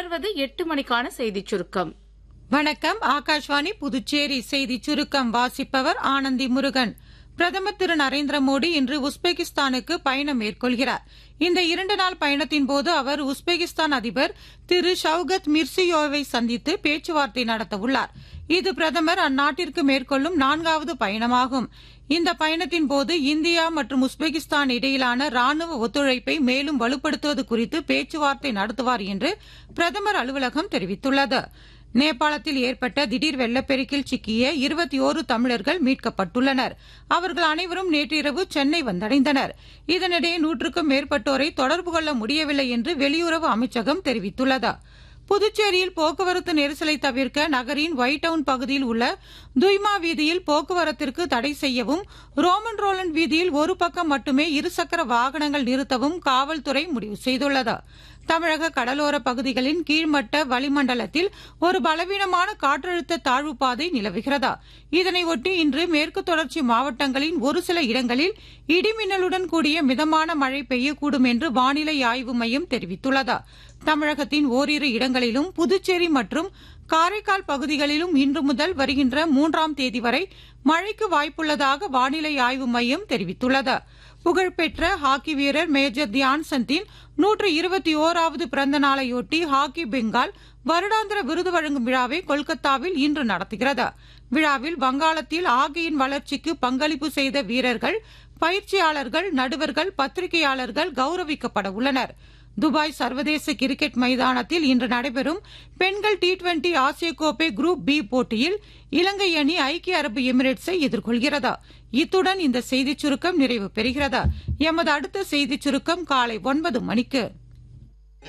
தொடர்வது எட்டு மணிக்கான செய்திச் சுருக்கம் வணக்கம் ஆகாஷ்வாணி புதுச்சேரி செய்தி சுருக்கம் வாசிப்பவர் ஆனந்தி முருகன் பிரதமர் திரு நரேந்திர மோடி இன்று உஸ்பெகிஸ்தானுக்கு பயணம் மேற்கொள்கிறார் இந்த இரண்டு நாள் பயணத்தின் போது அவர் உஸ்பெகிஸ்தான் அதிபர் திரு ஷவுகத் மிர்சியோவை சந்தித்து பேச்சுவார்த்தை நடத்தவுள்ளார் இது பிரதமர் அந்நாட்டிற்கு மேற்கொள்ளும் நான்காவது பயணமாகும் இந்த பயணத்தின் போது இந்தியா மற்றும் உஸ்பெகிஸ்தான் இடையிலான ராணுவ ஒத்துழைப்பை மேலும் வலுப்படுத்துவது குறித்து பேச்சுவார்த்தை நடத்துவார் என்று பிரதமர் அலுவலகம் தெரிவித்துள்ளது நேபாளத்தில் ஏற்பட்ட திடீர் வெள்ளப்பெருக்கில் சிக்கிய இருபத்தி ஓரு தமிழர்கள் மீட்கப்பட்டுள்ளனர் அவர்கள் அனைவரும் நேற்றிரவு சென்னை வந்தடைந்தனர் இதனிடையே நூற்றுக்கும் மேற்பட்டோரை தொடர்பு கொள்ள முடியவில்லை என்று வெளியுறவு அமைச்சகம் தெரிவித்துள்ளது புதுச்சேரியில் போக்குவரத்து நெரிசலை தவிர்க்க நகரின் ஒயிட் டவுன் பகுதியில் உள்ள துய்மா வீதியில் போக்குவரத்திற்கு தடை செய்யவும் ரோமன் ரோலண்ட் வீதியில் ஒரு பக்கம் மட்டுமே இருசக்கர வாகனங்கள் நிறுத்தவும் காவல்துறை முடிவு செய்துள்ளது தமிழக கடலோர பகுதிகளின் கீழ்மட்ட வளிமண்டலத்தில் ஒரு பலவீனமான காற்றழுத்த தாழ்வு பாதை நிலவுகிறது இதனையொட்டி இன்று மேற்கு தொடர்ச்சி மாவட்டங்களின் ஒரு சில இடங்களில் இடிமின்னலுடன் கூடிய மிதமான மழை பெய்யக்கூடும் என்று வானிலை ஆய்வு மையம் தெரிவித்துள்ளது தமிழகத்தின் ஓரிரு இடங்களிலும் புதுச்சேரி மற்றும் காரைக்கால் பகுதிகளிலும் இன்று முதல் வருகின்ற மூன்றாம் தேதி வரை மழைக்கு வாய்ப்புள்ளதாக வானிலை ஆய்வு மையம் தெரிவித்துள்ளது புகழ்பெற்ற ஹாக்கி வீரர் மேஜர் தியான் சந்தின் நூற்று இருபத்தி ஓராவது பிறந்த நாளையொட்டி ஹாக்கி பெங்கால் வருடாந்திர விருது வழங்கும் விழாவை கொல்கத்தாவில் இன்று நடத்துகிறது விழாவில் வங்காளத்தில் ஹாக்கியின் வளர்ச்சிக்கு பங்களிப்பு செய்த வீரர்கள் பயிற்சியாளர்கள் நடுவர்கள் பத்திரிகையாளர்கள் கௌரவிக்கப்பட உள்ளனர் துபாய் சர்வதேச கிரிக்கெட் மைதானத்தில் இன்று நடைபெறும் பெண்கள் டி டுவெண்டி ஆசிய கோப்பை குரூப் பி போட்டியில் இலங்கை அணி ஐக்கிய அரபு எமிரேட்ஸை எதிர்கொள்கிறது இத்துடன் இந்த செய்திச் சுருக்கம் நிறைவு பெறுகிறது எமது அடுத்த செய்திச் சுருக்கம் காலை ஒன்பது மணிக்கு